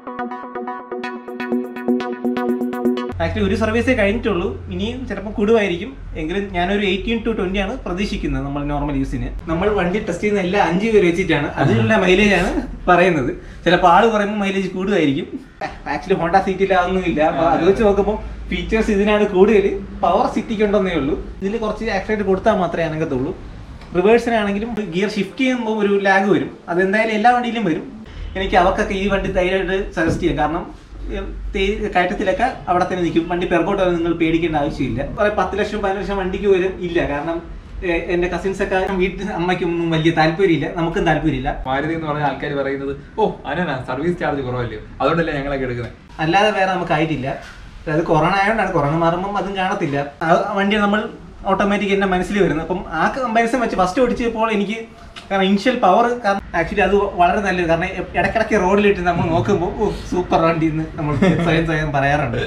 Actually ഒരു സർവീസേ കഴിഞ്ഞിട്ടുള്ളൂ ഇനിയും ചിലപ്പോൾ കൂടുമായിരിക്കും എങ്കിലും ഞാനൊരു എയ്റ്റീൻ ടു ട്വന്റി ആണ് പ്രതീക്ഷിക്കുന്നത് നമ്മൾ നോർമൽ യൂസിന് നമ്മൾ വണ്ടി ടെസ്റ്റ് ചെയ്യുന്ന എല്ലാം അഞ്ച് പേര് വെച്ചിട്ടാണ് അതിനുള്ള മൈലേജ് ആണ് പറയുന്നത് ചിലപ്പോൾ ആള് പറയുമ്പോൾ മൈലേജ് കൂടുമായിരിക്കും ആക്ച്വലി ഹോണ്ട സീറ്റിലാവുന്നില്ല അപ്പൊ അത് വെച്ച് നോക്കുമ്പോൾ ഫീച്ചേഴ്സ് ഇതിനാണ് കൂടുതൽ പവർ സിറ്റിക്ക് ഉണ്ടെന്നേ ഉള്ളൂ ഇതിൽ കുറച്ച് ആക്സിഡന്റ് കൊടുത്താൽ മാത്രമേ അനങ്ങത്തുള്ളൂ റിവേഴ്സിനാണെങ്കിലും ഗിയർ ഷിഫ്റ്റ് ചെയ്യുമ്പോൾ ഒരു ലാഗ് വരും അതെന്തായാലും എല്ലാ വണ്ടിയിലും വരും എനിക്ക് അവർക്കൊക്കെ ഈ വണ്ടി ധൈര്യമായിട്ട് സജസ്റ്റ് ചെയ്യാം കാരണം ഉം, തേ- കയറ്റത്തിലൊക്കെ അവിടെ തന്നെ നിൽക്കും വണ്ടി പെർക്കോട്ട് നിങ്ങൾ പേടിക്കേണ്ട ആവശ്യമില്ല കുറെ പത്ത് ലക്ഷം പതിനഞ്ച് ലക്ഷം വണ്ടിക്ക് പോലും ഇല്ല കാരണം ഏഹ്, എന്റെ കസിൻസ് ഒക്കെ വീട്ടിൽ അമ്മയ്ക്കൊന്നും വലിയ താല്പര്യമില്ല നമുക്കും താല്പര്യമില്ല മാരുതി എന്ന് പറഞ്ഞ ആൾക്കാർ പറയുന്നത് ഓ അതിനാ സർവീസ് ചാർജ് കുറവല്ലയോ അതുകൊണ്ടല്ലേ ഞങ്ങളൊക്കെ എടുക്കുന്നത് അല്ലാതെ വേറെ നമുക്ക് ആയിട്ടില്ല അത് കൊറോണ ആയതുകൊണ്ടാണ് കൊറോണ മാറുമ്പം അതും കാണത്തില്ല ആ വണ്ടി നമ്മൾ ഓട്ടോമാറ്റിക് എന്റെ മനസ്സിൽ വരുന്നത് അപ്പം ആ കമ്പാരിസൺ വെച്ച് ഫസ്റ്റ് ഓടിച്ചപ്പോൾ എനിക്ക് കാരണം ഇനിഷ്യൽ പവർ കാരണം ആക്ച്വലി അത് വളരെ നല്ലത് കാരണം എ- ഇടയ്ക്കിടയ്ക്ക് റോഡിലിട്ട് നമ്മൾ നോക്കുമ്പോൾ ഓ സൂപ്പർ വണ്ടി എന്ന് നമ്മൾ സ്വയം സ്വയം പറയാറുണ്ട്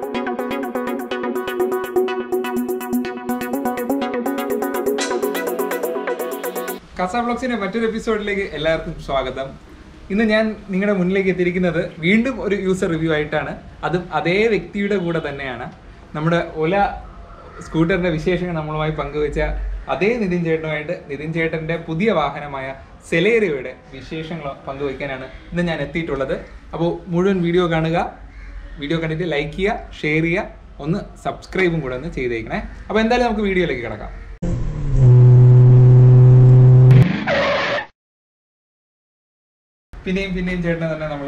കസ ബ്ലോഗ്സിന്റെ മറ്റൊരു എപ്പിസോഡിലേക്ക് എല്ലാവർക്കും സ്വാഗതം ഇന്ന് ഞാൻ നിങ്ങളുടെ മുന്നിലേക്ക് എത്തിയിരിക്കുന്നത് വീണ്ടും ഒരു യൂസർ റിവ്യൂ ആയിട്ടാണ് അതും അതേ വ്യക്തിയുടെ കൂടെ തന്നെയാണ് നമ്മുടെ ഒല സ്കൂട്ടറിന്റെ വിശേഷങ്ങൾ നമ്മളുമായി പങ്കുവെച്ച അതേ നിതിൻ ചേട്ടനുമായിട്ട് നിതിൻ ചേട്ടന്റെ പുതിയ വാഹനമായ സെലേറിയയുടെ വിശേഷങ്ങൾ പങ്കുവയ്ക്കാനാണ് ഇന്ന് ഞാൻ എത്തിയിട്ടുള്ളത് അപ്പോൾ മുഴുവൻ വീഡിയോ കാണുക വീഡിയോ കണ്ടിട്ട് ലൈക്ക് ചെയ്യുക ഷെയർ ചെയ്യുക ഒന്ന് സബ്സ്ക്രൈബും കൂടെ ഒന്ന് ചെയ്തേക്കണേ അപ്പോൾ എന്തായാലും നമുക്ക് വീഡിയോയിലേക്ക് കിടക്കാം പിന്നെയും പിന്നെയും ചേട്ടനെ തന്നെ നമ്മൾ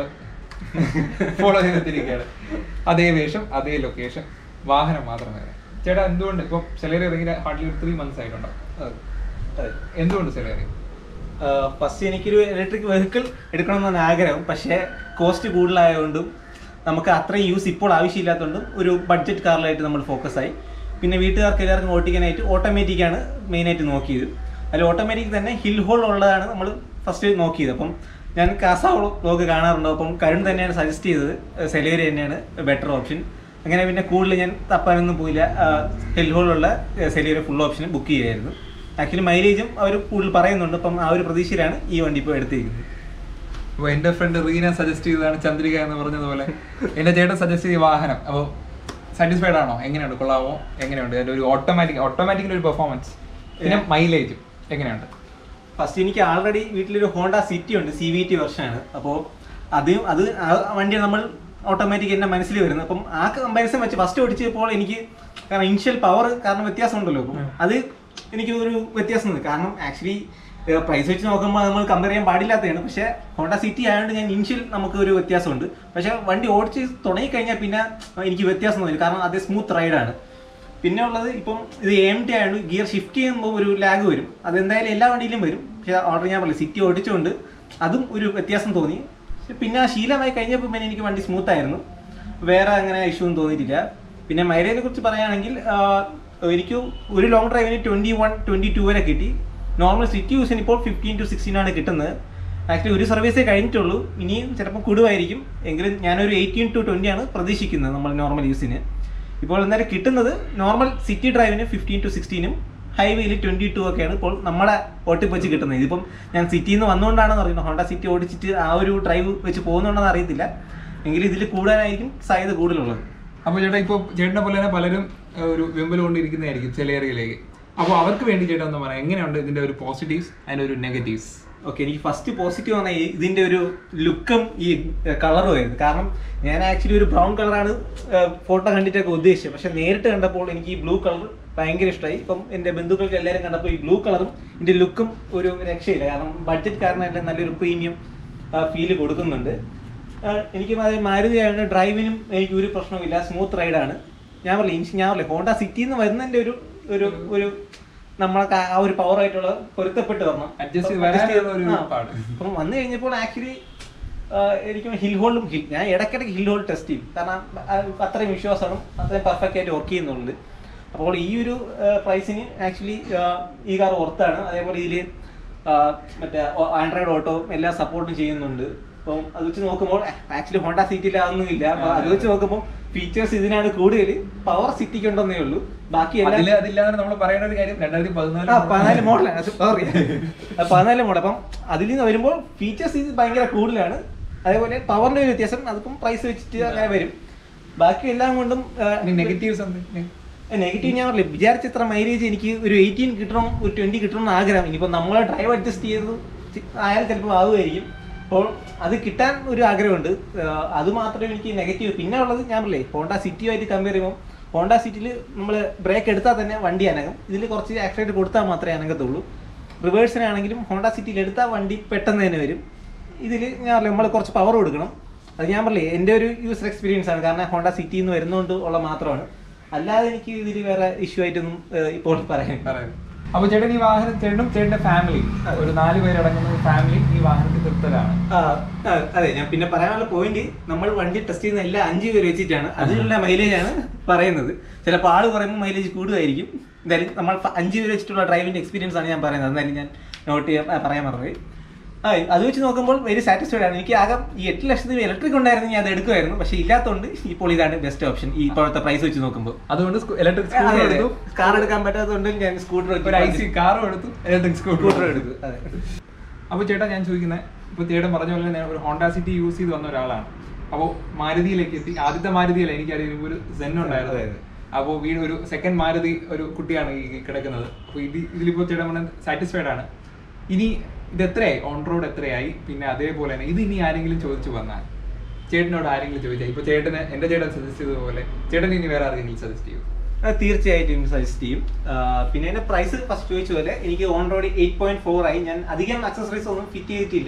ഫോളോ ചെയ്തിരിക്കുകയാണ് അതേ വേഷം അതേ ലൊക്കേഷൻ വാഹനം മാത്രം വേറെ ചേട്ടാ എന്തുകൊണ്ട് ഇപ്പം സെലറി ഇറങ്ങിയ ഹാർഡ്ലി ഒരു ത്രീ മന്ത്സ് ആയിട്ടുണ്ടോ എന്തുകൊണ്ട് സെലറി ഫസ്റ്റ് എനിക്കൊരു ഇലക്ട്രിക് വെഹിക്കിൾ എടുക്കണമെന്നാണ് ആഗ്രഹം പക്ഷേ കോസ്റ്റ് കൂടുതലായതുകൊണ്ടും നമുക്ക് അത്രയും യൂസ് ഇപ്പോൾ ആവശ്യമില്ലാത്തതുകൊണ്ടും ഒരു ബഡ്ജറ്റ് കാറിലായിട്ട് നമ്മൾ ഫോക്കസ് ആയി പിന്നെ വീട്ടുകാർക്ക് എല്ലാവർക്കും ഓട്ടിക്കാനായിട്ട് ഓട്ടോമാറ്റിക്കാണ് മെയിനായിട്ട് നോക്കിയത് അതിൽ ഓട്ടോമാറ്റിക് തന്നെ ഹിൽ ഹോൾ ഉള്ളതാണ് നമ്മൾ ഫസ്റ്റ് നോക്കിയത് അപ്പം ഞാൻ കാസ വ്ലോഗ് കാണാറുണ്ട് അപ്പം കരുൺ തന്നെയാണ് സജസ്റ്റ് ചെയ്തത് സെലേരി തന്നെയാണ് ബെറ്റർ ഓപ്ഷൻ അങ്ങനെ പിന്നെ കൂടുതൽ ഞാൻ തപ്പാനൊന്നും പോയില്ല ഹിൽ ഹോളുള്ള സെലേരി ഫുൾ ഓപ്ഷൻ ബുക്ക് ചെയ്യായിരുന്നു ആക്ച്വലി മൈലേജും അവർ കൂടുതൽ പറയുന്നുണ്ട് അപ്പം ആ ഒരു പ്രതീക്ഷയിലാണ് ഈ വണ്ടി ഇപ്പോൾ എടുത്തിരിക്കുന്നത് അപ്പോൾ എൻ്റെ ഫ്രണ്ട് റീന സജസ്റ്റ് ചെയ്തതാണ് ചന്ദ്രിക എന്ന് പറഞ്ഞതുപോലെ എൻ്റെ ചേട്ടൻ സജസ്റ്റ് ചെയ്ത വാഹനം അപ്പോൾ സാറ്റിസ്ഫൈഡ് ആണോ എങ്ങനെയുണ്ട് കൊള്ളാമോ എങ്ങനെയുണ്ട് അതിൻ്റെ ഒരു ഓട്ടോമാറ്റിക് ഓട്ടോമാറ്റിക്കിൻ്റെ ഒരു പെർഫോമൻസ് പിന്നെ മൈലേജും എങ്ങനെയുണ്ട് ഫസ്റ്റ് എനിക്ക് ആൾറെഡി വീട്ടിലൊരു ഹോണ്ട സിറ്റി ഉണ്ട് സി വി ടി വെർഷനാണ് അപ്പോൾ അത് അത് ആ വണ്ടി നമ്മൾ ഓട്ടോമാറ്റിക് എൻ്റെ മനസ്സിൽ വരുന്നത് അപ്പം ആ കമ്പാരിസൺ വെച്ച് ഫസ്റ്റ് ഓടിച്ചപ്പോൾ എനിക്ക് കാരണം ഇനിഷ്യൽ പവർ കാരണം വ്യത്യാസം ഉണ്ടല്ലോ അപ്പം അത് എനിക്ക് ഒരു വ്യത്യാസം ഉണ്ട് കാരണം ആക്ച്വലി പ്രൈസ് വെച്ച് നോക്കുമ്പോൾ നമ്മൾ കമ്പയർ ചെയ്യാൻ പാടില്ലാത്തതാണ് പക്ഷേ ഹോണ്ട സിറ്റി ആയതുകൊണ്ട് ഞാൻ ഇനിഷ്യൽ നമുക്ക് ഒരു വ്യത്യാസമുണ്ട് പക്ഷേ വണ്ടി ഓടിച്ച് തുടങ്ങിക്കഴിഞ്ഞാൽ പിന്നെ എനിക്ക് വ്യത്യാസം തോന്നി കാരണം അത് സ്മൂത്ത് റൈഡാണ് പിന്നെ ഉള്ളത് ഇപ്പം ഇത് എം ടി ആയതുകൊണ്ട് ഗിയർ ഷിഫ്റ്റ് ചെയ്യുമ്പോൾ ഒരു ലാഗ് വരും അതെന്തായാലും എല്ലാ വണ്ടിയിലും വരും പക്ഷേ ഓർഡർ ഞാൻ പറഞ്ഞു സിറ്റി ഓടിച്ചുകൊണ്ട് അതും ഒരു വ്യത്യാസം തോന്നി പക്ഷെ പിന്നെ ആ ശീലമായി കഴിഞ്ഞപ്പോൾ പിന്നെ എനിക്ക് വണ്ടി സ്മൂത്ത് ആയിരുന്നു വേറെ അങ്ങനെ ഇഷ്യൂ ഒന്നും തോന്നിയിട്ടില്ല പിന്നെ മൈലേജിനെ കുറിച്ച് പറയുകയാണെങ്കിൽ ആ, എനിക്ക് ഒരു ലോങ് ഡ്രൈവിന് ട്വൻറ്റി വൺ ട്വൻറ്റി ടു വരെ കിട്ടി നോർമൽ സിറ്റി യൂസിന് ഇപ്പോൾ ഫിഫ്റ്റീൻ ടു സിക്സ്റ്റീൻ ആണ് കിട്ടുന്നത് ആക്ച്വലി ഒരു സർവീസേ കഴിഞ്ഞിട്ടുള്ളൂ ഇനിയും ചിലപ്പോൾ കൂടുമായിരിക്കും എങ്കിലും ഞാനൊരു എയ്റ്റീൻ ടു ട്വൻറ്റി ആണ് പ്രതീക്ഷിക്കുന്നത് നമ്മൾ നോർമൽ യൂസിന് ഇപ്പോൾ എന്തായാലും കിട്ടുന്നത് നോർമൽ സിറ്റി ഡ്രൈവിന് ഫിഫ്റ്റീൻ ടു സിക്സ്റ്റീനും ഹൈവേയിൽ ട്വൻറ്റി ടു ഒക്കെയാണ് ഇപ്പോൾ നമ്മുടെ ഓട്ടിപ്പ് വെച്ച് കിട്ടുന്നത് ഇതിപ്പം ഞാൻ സിറ്റിയിൽ നിന്ന് വന്നുകൊണ്ടാണെന്ന് അറിയുന്നത് ഹോണ്ട സിറ്റി ഓടിച്ചിട്ട് ആ ഒരു ഡ്രൈവ് വെച്ച് പോകുന്നുണ്ടെന്ന് അറിയത്തില്ല എങ്കിലും ഇതിൽ കൂടാനായിരിക്കും സാധ്യത കൂടുതലുള്ളത് അപ്പോൾ ചേട്ടാ ഇപ്പോൾ ചേട്ടനെ പോലെ തന്നെ പലരും ഏഹ്, ഒരു വെമ്പൽ കൊണ്ടിരിക്കുന്നതായിരിക്കും ചില ഏരിയയിലേക്ക് അപ്പോൾ അവർക്ക് വേണ്ടി ചേട്ടാ ഒന്ന് പറയാം എങ്ങനെയുണ്ട് ഇതിന്റെ ഒരു പോസിറ്റീവ്സ് അതിന്റെ ഒരു നെഗറ്റീവ്സ് ഓക്കെ എനിക്ക് ഫസ്റ്റ് പോസിറ്റീവ് പറഞ്ഞാൽ ഇതിന്റെ ഒരു ലുക്കും ഈ കളറും ആയിരുന്നു കാരണം ഞാൻ ആക്ച്വലി ഒരു ബ്രൗൺ കളറാണ് ഫോട്ടോ കണ്ടിട്ടൊക്കെ ഉദ്ദേശിച്ചത് പക്ഷെ നേരിട്ട് കണ്ടപ്പോൾ എനിക്ക് ഈ ബ്ലൂ കളർ ഭയങ്കര ഇഷ്ടമായി ഇപ്പം എൻ്റെ ബന്ധുക്കൾക്ക് എല്ലാവരും കണ്ടപ്പോൾ ഈ ബ്ലൂ കളറും ഇതിന്റെ ലുക്കും ഒരു രക്ഷയില്ല കാരണം ബഡ്ജറ്റ് കാരണമായിട്ട് നല്ലൊരു പ്രീമിയം ഫീല് കൊടുക്കുന്നുണ്ട് ആ, എനിക്ക് അത് മാരുതി ആയതുകൊണ്ട് ഡ്രൈവിനും എനിക്ക് ഒരു പ്രശ്നവുമില്ല സ്മൂത്ത് റൈഡാണ് ഞാൻ പറഞ്ഞില്ല ഇൻഷ് ഞാൻ പറഞ്ഞില്ല ഹോണ്ട സിറ്റിയിൽ നിന്ന് വരുന്നതിന്റെ ഒരു ഒരു ഒരു നമ്മളൊക്കെ ആ ഒരു പവർ ആയിട്ടുള്ള പൊരുത്തപ്പെട്ട് വരണം Adjust ചെയ്ത് Adjust ചെയ്ത് വരാനുള്ള ഒരു ആ. പാട്. അപ്പം വന്നു കഴിഞ്ഞപ്പോൾ ആക്ച്വലി എനിക്ക് ഹിൽ ഹോൾഡും ഹിൽ ഞാൻ ഇടയ്ക്കിടയ്ക്ക് ഹിൽ ഹോൾഡ് ടെസ്റ്റ് ചെയ്യും കാരണം ആ, അത്രയും വിശ്വാസമാണ് അത്രയും പെർഫെക്റ്റ് ആയിട്ട് വർക്ക് ചെയ്യുന്നുണ്ട് അപ്പോൾ ഈ ഒരു പ്രൈസിന് ആക്ച്വലി ഈ കാർ ഓർത്താണ് അതേപോലെ ഇതിൽ മറ്റേ ആൻഡ്രോയിഡ് ഓട്ടോ എല്ലാം സപ്പോർട്ടും ചെയ്യുന്നുണ്ട് അപ്പം അത് വെച്ച് നോക്കുമ്പോൾ ആക്ച്വലി ഹോണ്ട സിറ്റിയിലാവുന്നില്ല അപ്പൊ അത് വെച്ച് നോക്കുമ്പോൾ ഫീച്ചേഴ്സ് ഇതിനാണ് കൂടുതൽ പവർ സിറ്റിക്ക് ഉണ്ടെന്നേ ഉള്ളൂ ബാക്കി എല്ലാ അതില് അതില്ലാതെ നമ്മൾ പറയേണ്ട ഒരു കാര്യം രണ്ടായിരത്തി ആ പതിനാല് പതിനാല് മോഡലാണ് അത് സോറി പതിനാല് മോഡൽ അപ്പം അതിൽ നിന്ന് വരുമ്പോൾ ഫീച്ചേഴ്സ് ഇത് ഭയങ്കര കൂടുതലാണ് അതേപോലെ പവറിന്റെ ഒരു വ്യത്യാസം അതിപ്പം പ്രൈസ് വെച്ചിട്ട് അങ്ങനെ വരും ബാക്കി എല്ലാം കൊണ്ടും നെഗറ്റീവ്സ് എന്തെങ്കിലും നെഗറ്റീവ് ഞാൻ പറഞ്ഞില്ല വിചാരിച്ച ഇത്ര മൈലേജ് എനിക്ക് ഒരു എയ്റ്റീൻ കിട്ടണം ഒരു ട്വന്റി കിട്ടണം എന്ന് ആഗ്രഹം ഇനിയിപ്പോൾ നമ്മളെ ഡ്രൈവ് അഡ്ജസ്റ്റ് ചെയ്ത് ചി- ആയാലും ചിലപ്പോൾ ആവുമായിരിക്കും അപ്പോൾ അത് കിട്ടാൻ ഒരു ആഗ്രഹമുണ്ട് ആഹ് അത് മാത്രമേ എനിക്ക് നെഗറ്റീവ് പിന്നെ ഉള്ളത് ഞാൻ പറഞ്ഞില്ലേ ഹോണ്ട സിറ്റിയുമായിട്ട് കമ്പയർ ചെയ്യുമ്പോൾ ഹോണ്ട സിറ്റിയിൽ നമ്മൾ ബ്രേക്ക് എടുത്താൽ തന്നെ വണ്ടി അനങ്ങും ഇതിൽ കുറച്ച് ആക്സിഡൻറ്റ് കൊടുത്താൽ മാത്രമേ അനങ്ങത്തുള്ളൂ റിവേഴ്സിനാണെങ്കിലും ഹോണ്ട സിറ്റിയിൽ എടുത്താൽ വണ്ടി പെട്ടെന്ന് തന്നെ വരും ഇതിൽ ഞാൻ നമ്മൾ കുറച്ച് പവർ കൊടുക്കണം അത് ഞാൻ പറഞ്ഞില്ലേ എൻ്റെ ഒരു യൂസർ എക്സ്പീരിയൻസ് ആണ് കാരണം ഹോണ്ട സിറ്റിയിൽ നിന്ന് വരുന്നതുകൊണ്ട് ഉള്ള മാത്രമാണ് അല്ലാതെ എനിക്ക് ഇതിൽ വേറെ ഇഷ്യൂ ആയിട്ടൊന്നും ഏഹ്, ഇപ്പോൾ പറയാൻ അപ്പൊ ചേട്ടൻ ഈ വാഹനം ചേട്ടനും ചേട്ടന്റെ ഫാമിലി ഒരു നാല് പേരടങ്ങുന്ന ഒരു ഫാമിലി ഈ വാഹനത്തിൽ തൃപ്തരാണ് ആ, ആ, അതെ ഞാൻ പിന്നെ പറയാനുള്ള പോയിന്റ് നമ്മൾ വണ്ടി ടെസ്റ്റ് ചെയ്യുന്ന എല്ലാം അഞ്ച് പേര് വെച്ചിട്ടാണ് അതിലുള്ള മൈലേജ് ആണ് പറയുന്നത് ചിലപ്പോൾ ആള് പറയുമ്പോൾ മൈലേജ് കൂടുമായിരിക്കും എന്തായാലും നമ്മൾ ഫ- അഞ്ച് പേര് വെച്ചിട്ടുള്ള ഡ്രൈവിംഗ് എക്സ്പീരിയൻസ് ആണ് ഞാൻ പറയുന്നത് എന്തായാലും ഞാൻ നോട്ട് ചെയ്യാൻ ആ, പറയാൻ മറന്നുപോയി ആ അത് വെച്ച് നോക്കുമ്പോൾ വെരി സാറ്റിസ്ഫൈഡ് ആണ് എനിക്ക് ആകെ ഈ എട്ട് ലക്ഷത്തിന് ഇലക്ട്രിക് ഉണ്ടായിരുന്നു ഞാൻ അത് എടുക്കുമായിരുന്നു പക്ഷേ ഇല്ലാത്തതുകൊണ്ട് ഇപ്പോൾ ഇതാണ് ബെസ്റ്റ് ഓപ്ഷൻ ഈ ഇപ്പോഴത്തെ പ്രൈസ് വെച്ച് നോക്കുമ്പോൾ അതുകൊണ്ട് ഇലക്ട്രിക് സ്കൂട്ടർ എടുത്തു കാർ എടുക്കാൻ പറ്റാത്തതുകൊണ്ട് ഞാൻ സ്കൂട്ടർ ഒരു ഐ സി കാറും എടുത്തു ഇലക്ട്രിക് സ്കൂട്ടർ സ്കൂട്ടർ എടുത്തു അതെ അപ്പൊ ചേട്ടാ ഞാൻ ചോദിക്കുന്നത് ഇപ്പൊ ചേട്ടൻ പറഞ്ഞ പോലെ തന്നെ ഒരു ഹോണ്ട സിറ്റി യൂസ് ചെയ്ത് വന്ന ഒരാളാണ് അപ്പോൾ മാരുതിയിലേക്ക് എത്തി ആദ്യത്തെ മാരുതിയല്ല എനിക്കറിയാം ഒരു സെൻ ഉണ്ടായിരുന്നു അതെ, അതെ. അപ്പോൾ വീട് ഒരു സെക്കൻഡ് മാരുതി ഒരു കുട്ടിയാണ് ഈ കിടക്കുന്നത് അപ്പോൾ ഇത് ഇതിലിപ്പോൾ ചേട്ടൻ പറഞ്ഞ സാറ്റിസ്ഫൈഡ് ആണ് ഇനി ഇത് എത്രയായി ഓൺ റോഡ് എത്രയായി പിന്നെ അതേപോലെ തന്നെ ഇത് ഇനി ആരെങ്കിലും ചോദിച്ചു വന്നാൽ ചേട്ടനോട് ആരെങ്കിലും ചോദിച്ചാൽ ഇപ്പൊ ചേട്ടന് എന്റെ ചേട്ടൻ സജസ്റ്റ് ചെയ്തതുപോലെ ചേട്ടൻ ഇനി വേറെ ആരെങ്കിലും സജസ്റ്റ് ചെയ്യും ആ, തീർച്ചയായിട്ടും സജസ്റ്റ് ചെയ്യും ആ, പിന്നെ എന്റെ പ്രൈസ് ഫസ്റ്റ് ചോദിച്ച പോലെ എനിക്ക് on road eight point four ആയി ഞാൻ അധികം അക്സസറീസ് ഒന്നും ഫിറ്റ് ചെയ്തിട്ടില്ല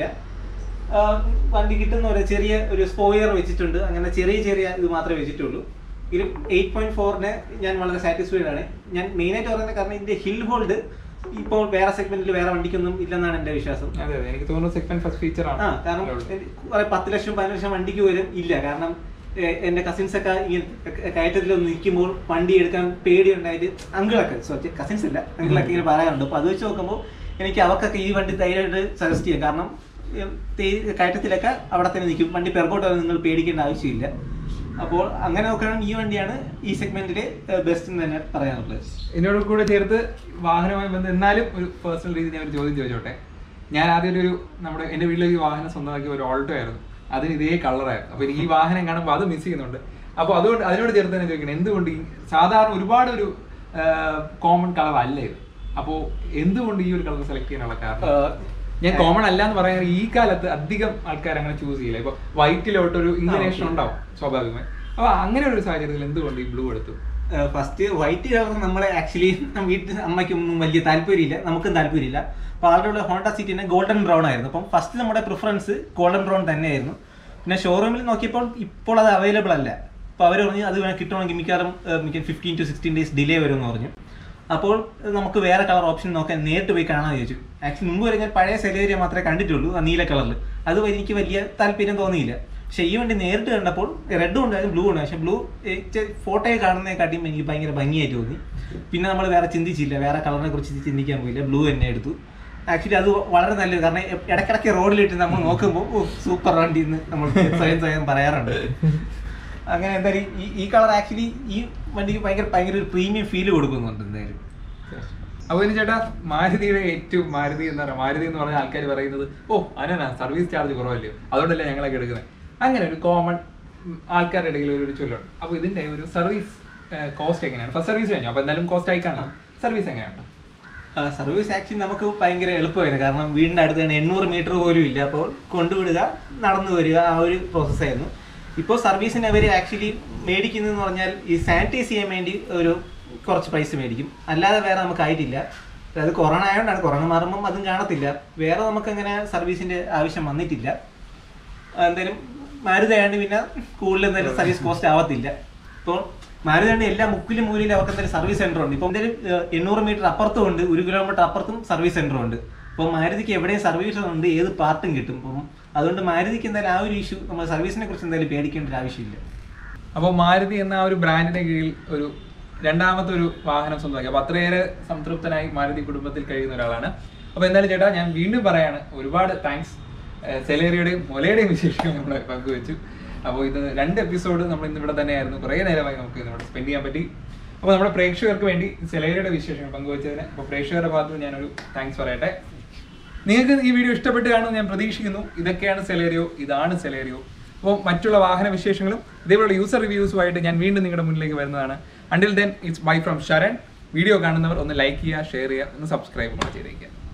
ആ, വണ്ടി കിട്ടുന്ന ഒരു ചെറിയ ഒരു സ്പോയർ വെച്ചിട്ടുണ്ട് അങ്ങനെ ചെറിയ ചെറിയ ഇത് മാത്രമേ വെച്ചിട്ടുള്ളൂ ഇതിലും എയ്റ്റ് പോയിന്റ് ഫോറിന് ഞാൻ വളരെ സാറ്റിസ്ഫൈഡ് ആണ് ഞാൻ മെയിനായിട്ട് പറയുന്നത് കാരണം ഇതിന്റെ ഹിൽ ഹോൾഡ് ഇപ്പോൾ വേറെ സെഗ്മെന്റിൽ വേറെ വണ്ടിക്കൊന്നും ഇല്ലെന്നാണ് എന്റെ വിശ്വാസം അതെ അതെ എനിക്ക് തോന്നുന്നു സെക്കൻഡ് ഫസ്റ്റ് ഫീച്ചർ ആണ് ആ കാരണം എനിക്ക് കുറെ പത്ത് ലക്ഷം പതിനഞ്ച് ലക്ഷം വണ്ടിക്ക് പോലും ഇല്ല കാരണം എ- എന്റെ കസിൻസ് ഒക്കെ ഇങ്ങനെ കയറ്റത്തിൽ ഒന്ന് നിൽക്കുമ്പോൾ വണ്ടി എടുക്കാൻ പേടി ഉണ്ടായിട്ട് അങ്കിളൊക്കെ സോ കസിൻസ് ഇല്ല അങ്കിളൊക്കെ ഇങ്ങനെ പറയാറുണ്ട് അപ്പൊ അത് വെച്ച് നോക്കുമ്പോൾ എനിക്ക് അവർക്കൊക്കെ ഈ വണ്ടി ധൈര്യമായിട്ട് സജസ്റ്റ് ചെയ്യാം കാരണം ഏ, തേ- കയറ്റത്തിലൊക്കെ അവിടെ തന്നെ നിൽക്കും വണ്ടി പെർക്കോട്ട് നിങ്ങൾ പേടിക്കേണ്ട ആവശ്യമില്ല അപ്പോൾ അങ്ങനെ നോക്കുകയാണെങ്കിൽ ഈ വണ്ടിയാണ് ഈ സെഗ്മെന്റിലെ ബെസ്റ്റ് എന്ന് തന്നെ പറയാനുള്ളത് എന്നോട് കൂടെ ചേർത്ത് വാഹനവുമായി ബന്ധം എന്നാലും ഒരു പേഴ്സണൽ രീതി ഞാൻ ഒരു ചോദ്യം ചോദിച്ചോട്ടെ ഞാൻ ആദ്യം ഒരു നമ്മുടെ എന്റെ വീട്ടിലേക്ക് വാഹനം സ്വന്തമാക്കിയ ഒരു ഓൾട്ടോ ആയിരുന്നു അതിന് ഇതേ കളറായിരുന്നു അപ്പൊ എനിക്ക് ഈ വാഹനം കാണുമ്പോൾ അത് മിസ് ചെയ്യുന്നുണ്ട് അപ്പൊ അതുകൊണ്ട് അതിനോട് ചേർത്ത് തന്നെ ചോദിക്കണം എന്തുകൊണ്ട് ഈ സാധാരണ ഒരുപാട് ഒരു കോമൺ കളർ അല്ല ഇത് അപ്പോ എന്തുകൊണ്ട് ഈ ഒരു കളർ സെലക്ട് ചെയ്യാനുള്ള കാരണം ആ, ഞാൻ കോമൺ അല്ല എന്ന് പറയാൻ ഈ കാലത്ത് അധികം ആൾക്കാർ അങ്ങനെ ചൂസ് ചെയ്യില്ല ഇപ്പൊ വൈറ്റിലോട്ട് ഒരു ഇൻക്ലിനേഷൻ okay. ഉണ്ടാവും സ്വാഭാവികമായി അപ്പൊ അങ്ങനെ ഒരു സാഹചര്യത്തിൽ എന്തുകൊണ്ട് ഈ ബ്ലൂ എടുത്തു ഫസ്റ്റ് വൈറ്റ് കളർ നമ്മളെ ആക്ച്വലി വീട്ടിൽ അമ്മയ്ക്കൊന്നും വലിയ താല്പര്യമില്ല നമുക്കും താല്പര്യമില്ല അപ്പോൾ ആളുടെ ഉള്ള ഹോണ്ട സിറ്റിന് ഗോൾഡൻ ബ്രൗൺ ആയിരുന്നു അപ്പം ഫസ്റ്റ് നമ്മുടെ പ്രിഫറൻസ് ഗോൾഡൻ ബ്രൗൺ തന്നെയായിരുന്നു പിന്നെ ഷോറൂമിൽ നോക്കിയപ്പോൾ ഇപ്പോൾ അത് അവൈലബിൾ അല്ല അപ്പോൾ അവർ പറഞ്ഞു അത് വേണം കിട്ടണമെങ്കിൽ മിക്കവാറും ഏഹ്, മിക്ക fifteen to sixteen days delay വരുമെന്ന് പറഞ്ഞു അപ്പോൾ നമുക്ക് വേറെ കളർ ഓപ്ഷൻ നോക്കാൻ നേരിട്ട് പോയി കാണാൻ ചോദിച്ചു ആക്ച്വലി മുമ്പ് വരെ ഞാൻ പഴയ സെലേരിയ മാത്രമേ കണ്ടിട്ടുള്ളൂ ആ നീല കളറിൽ അത് എനിക്ക് വലിയ താല്പര്യം തോന്നിയില്ല പക്ഷെ ഈ വണ്ടി നേരിട്ട് കണ്ടപ്പോൾ റെഡും ഉണ്ടായിരുന്നു ബ്ലൂ ഉണ്ട് പക്ഷെ ബ്ലൂ ഫോട്ടോയിൽ കാണുന്നതിനെക്കാട്ടിയും എനിക്ക് ഭയങ്കര ഭംഗിയായിട്ട് തോന്നി പിന്നെ നമ്മൾ വേറെ ചിന്തിച്ചില്ല വേറെ കളറിനെ കുറിച്ച് ചിന്തിക്കാൻ പോയില്ല ബ്ലൂ തന്നെ എടുത്തു ആക്ച്വലി അത് വളരെ നല്ലത് കാരണം എ- ഇടയ്ക്കിടയ്ക്ക് റോഡിലിട്ട് നമ്മൾ നോക്കുമ്പോൾ ഓ സൂപ്പർ വണ്ടി എന്ന് നമ്മൾ സ്വയം സ്വയം പറയാറുണ്ട് അങ്ങനെ എന്തായാലും ഈ ഈ കളർ ആക്ച്വലി ഈ വണ്ടിക്ക് ഭയങ്കര ഭയങ്കര ഒരു പ്രീമിയം ഫീൽ കൊടുക്കുന്നുണ്ട് എന്തായാലും അപ്പൊ ഇനി ചേട്ടാ മാരുതിയുടെ ഏറ്റവും മാരുതി എന്ന് പറയാം മാരുതി എന്ന് പറഞ്ഞ ആൾക്കാർ പറയുന്നത് ഓ അതിനാ സർവീസ് ചാർജ് കുറവല്ലയോ അതുകൊണ്ടല്ലേ ഞങ്ങളൊക്കെ എടുക്കുന്നത് അങ്ങനെ ഒരു കോമൺ ആൾക്കാരുടെ ഇടയിൽ ഒരു ചൊല്ലുണ്ട് അപ്പൊ ഇതിന്റെ ഒരു സർവീസ് കോസ്റ്റ് എങ്ങനെയാണ് ഫസ്റ്റ് സർവീസ് കഴിഞ്ഞു അപ്പൊ എന്തായാലും കോസ്റ്റ് ആയി കാണാം സർവീസ് എങ്ങനെയാണ് സർവീസ് ആക്ച്വലി നമുക്ക് ഭയങ്കര എളുപ്പമായിരുന്നു കാരണം വീടിൻ്റെ അടുത്ത് തന്നെ എണ്ണൂറ് മീറ്റർ പോലും ഇല്ല അപ്പോൾ കൊണ്ടുവിടുക നടന്നു വരിക ആ ഒരു പ്രോസസ്സായിരുന്നു ഇപ്പോൾ സർവീസിന് അവർ ആക്ച്വലി മേടിക്കുന്നതെന്ന് പറഞ്ഞാൽ ഈ സാനിറ്റൈസ് ചെയ്യാൻ വേണ്ടി ഒരു കുറച്ച് പൈസ മേടിക്കും അല്ലാതെ വേറെ നമുക്ക് ആയിട്ടില്ല അതായത് കൊറോണ ആയതുകൊണ്ടാണ് കൊറോണ മാറുമ്പം അതും കാണത്തില്ല വേറെ നമുക്കങ്ങനെ സർവീസിൻ്റെ ആവശ്യം വന്നിട്ടില്ല എന്തായാലും മാരുതി ആയതുകൊണ്ട് പിന്നെ കൂടുതൽ എന്തായാലും സർവീസ് കോസ്റ്റ് ആവത്തില്ല ഇപ്പോൾ മാരുതി ആയതുകൊണ്ട് എല്ലാ മുക്കിലും മൂലയിലും അവർക്ക് എന്തായാലും സർവീസ് സെന്റർ ഉണ്ട് ഇപ്പം എന്തായാലും ഏഹ്, എണ്ണൂറ് മീറ്റർ അപ്പുറത്തും ഉണ്ട് ഒരു കിലോമീറ്റർ അപ്പുറത്തും സർവീസ് സെന്റർ ഉണ്ട് അപ്പോൾ മാരുതിക്ക് എവിടെയും സർവീസ് ഉണ്ട് ഏത് പാർട്ടും കിട്ടും അപ്പം അതുകൊണ്ട് മാരുതിക്ക് എന്തായാലും ആ ഒരു ഇഷ്യൂ നമ്മൾ സർവീസിനെ കുറിച്ച് എന്തായാലും പേടിക്കേണ്ട ഒരു ആവശ്യമില്ല അപ്പോൾ മാരുതി എന്ന ആ ഒരു ബ്രാൻഡിന്റെ കീഴിൽ ഒരു രണ്ടാമത്തെ ഒരു വാഹനം സ്വന്തമാക്കി അപ്പൊ അത്രയേറെ സംതൃപ്തനായി മാരുതി കുടുംബത്തിൽ കഴിയുന്ന ഒരാളാണ് അപ്പൊ എന്തായാലും ചേട്ടാ ഞാൻ വീണ്ടും പറയാണ് ഒരുപാട് താങ്ക്സ് സെലേറിയുടെയും മൊലയുടെയും വിശേഷം നമ്മൾ പങ്കുവെച്ചു അപ്പോൾ ഇത് രണ്ട് എപ്പിസോഡ് നമ്മൾ ഇന്ന് ഇവിടെ തന്നെയായിരുന്നു കുറേ നേരമായി നമുക്ക് ഇന്ന് ഇവിടെ സ്പെൻഡ് ചെയ്യാൻ പറ്റി അപ്പോൾ നമ്മുടെ പ്രേക്ഷകർക്ക് വേണ്ടി സെലേറിയുടെ വിശേഷങ്ങൾ പങ്കുവെച്ചതിന് അപ്പോൾ പ്രേക്ഷകരുടെ ഭാഗത്ത് നിന്ന് ഞാനൊരു താങ്ക്സ് പറയട്ടെ നിങ്ങൾക്ക് ഈ വീഡിയോ ഇഷ്ടപ്പെട്ട് കാണുമെന്ന് ഞാൻ പ്രതീക്ഷിക്കുന്നു ഇതൊക്കെയാണ് സെലേറിയോ ഇതാണ് സെലേറിയോ അപ്പോൾ മറ്റുള്ള വാഹന വിശേഷങ്ങളും ഇതേപോലുള്ള യൂസർ റിവ്യൂസുമായിട്ട് ഞാൻ വീണ്ടും നിങ്ങളുടെ മുന്നിലേക്ക് വരുന്നതാണ് until then it's bye from Sharan video കാണുന്നവർ ഒന്ന് ലൈക്ക് ചെയ്യുക ഷെയർ ചെയ്യുക ഒന്ന് സബ്സ്ക്രൈബ് കൂടെ ചെയ്തേക്കുക